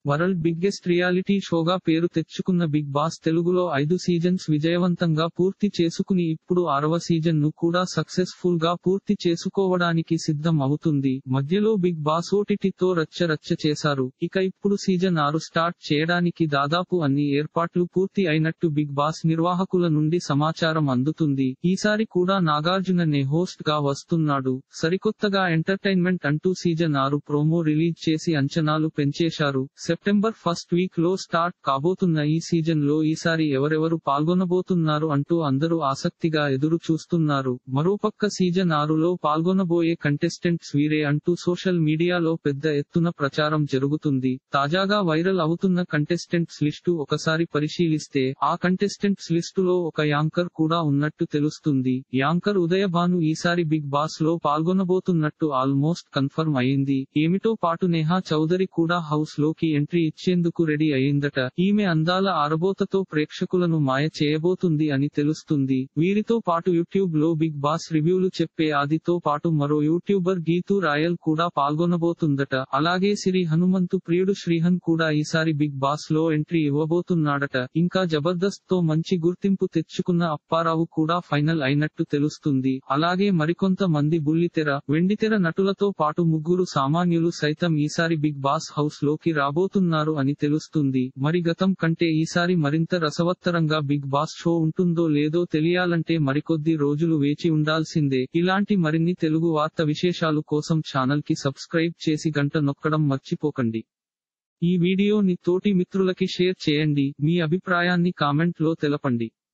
world biggest reality షోగా పేరు తెచ్చుకున్న big boss తెలుగులో ఐదు సీజన్స్ విజయవంతంగా పూర్తి చేసుకుని ఇప్పుడు ఆరవ సీజన్ ను కూడా సక్సెస్ఫుల్ గా పూర్తి చేసుకోవడానికి సిద్ధం అవుతుంది మధ్యలో బిగ్ బాస్ ఓటిటితో రచ్చ రచ్చ చేశారు ఇక ఇప్పుడు సీజన్ ఆరు స్టార్ట్ చేయడానికి దాదాపు అన్ని ఏర్పాట్లు పూర్తి అయినట్టు బిగ్ బాస్ నిర్వాహకుల నుండి సమాచారం అందుతుంది ఈసారి కూడా నాగార్జుననే హోస్ట్ గా వస్తున్నాడు సరికొత్తగా ఎంటర్టైన్మెంట్ అంటూ సీజన్ ఆరు ప్రోమో రిలీజ్ చేసి అంచనాలు పెంచేశారు సెప్టెంబర్ ఫస్ట్ వీక్ లో స్టార్ట్ కాబోతున్న ఈ సీజన్ లో ఈసారి ఎవరెవరు పాల్గొనబోతున్నారు అంటూ అందరూ ఆసక్తిగా ఎదురు చూస్తున్నారు మరోపక్క సీజన్ ఆరులో పాల్గొనబోయే కంటెస్టెంట్స్ వీరే అంటూ సోషల్ మీడియాలో పెద్ద ఎత్తున ప్రచారం జరుగుతుంది తాజాగా వైరల్ అవుతున్న కంటెస్టెంట్స్ లిస్టు ఒకసారి పరిశీలిస్తే ఆ కంటెస్టెంట్స్ లిస్టులో ఒక యాంకర్ కూడా ఉన్నట్టు తెలుస్తుంది యాంకర్ ఉదయభాను ఈసారి బిగ్ బాస్ లో పాల్గొనబోతున్నట్టు ఆల్మోస్ట్ కన్ఫర్మ్ అయింది ఏమిటో పాటు నేహా చౌదరి కూడా హౌస్ లోకి ఎంట్రీ ఇచ్చేందుకు రెడీ అయిందట ఈమె అందాల ఆరబోతతో ప్రేక్షకులను మాయ చేయబోతుంది అని తెలుస్తుంది వీరితో పాటు యూట్యూబ్ లో బిగ్ బాస్ రివ్యూలు చెప్పే ఆదితో పాటు మరో యూట్యూబర్ గీతూ రాయల్ కూడా పాల్గొనబోతుందట అలాగే సిరి హనుమంతు ప్రియుడు శ్రీహన్ కూడా ఈసారి బిగ్ బాస్ లో ఎంట్రీ ఇవ్వబోతున్నాడట ఇంకా జబర్దస్త్ తో మంచి గుర్తింపు తెచ్చుకున్న అప్పారావు కూడా ఫైనల్ అయినట్టు తెలుస్తుంది అలాగే మరికొంత మంది బుల్లితెర వెండితెర నటులతో పాటు ముగ్గురు సామాన్యులు సైతం ఈసారి బిగ్ బాస్ హౌస్ లోకి రాబోతున్నారు అని తెలుస్తుంది మరి గతం కంటే ఈసారి మరింత రసవత్తరంగా బిగ్ బాస్ షో ఉంటుందో లేదో తెలియాలంటే మరికొద్ది రోజులు వేచి ఉండాల్సిందే ఇలాంటి మరిన్ని తెలుగు వార్త విశేషాలు కోసం ఛానల్ కి సబ్స్క్రైబ్ చేసి గంట నొక్కడం మర్చిపోకండి ఈ వీడియోని తోటి మిత్రులకి షేర్ చేయండి మీ అభిప్రాయాన్ని కామెంట్ లో తెలపండి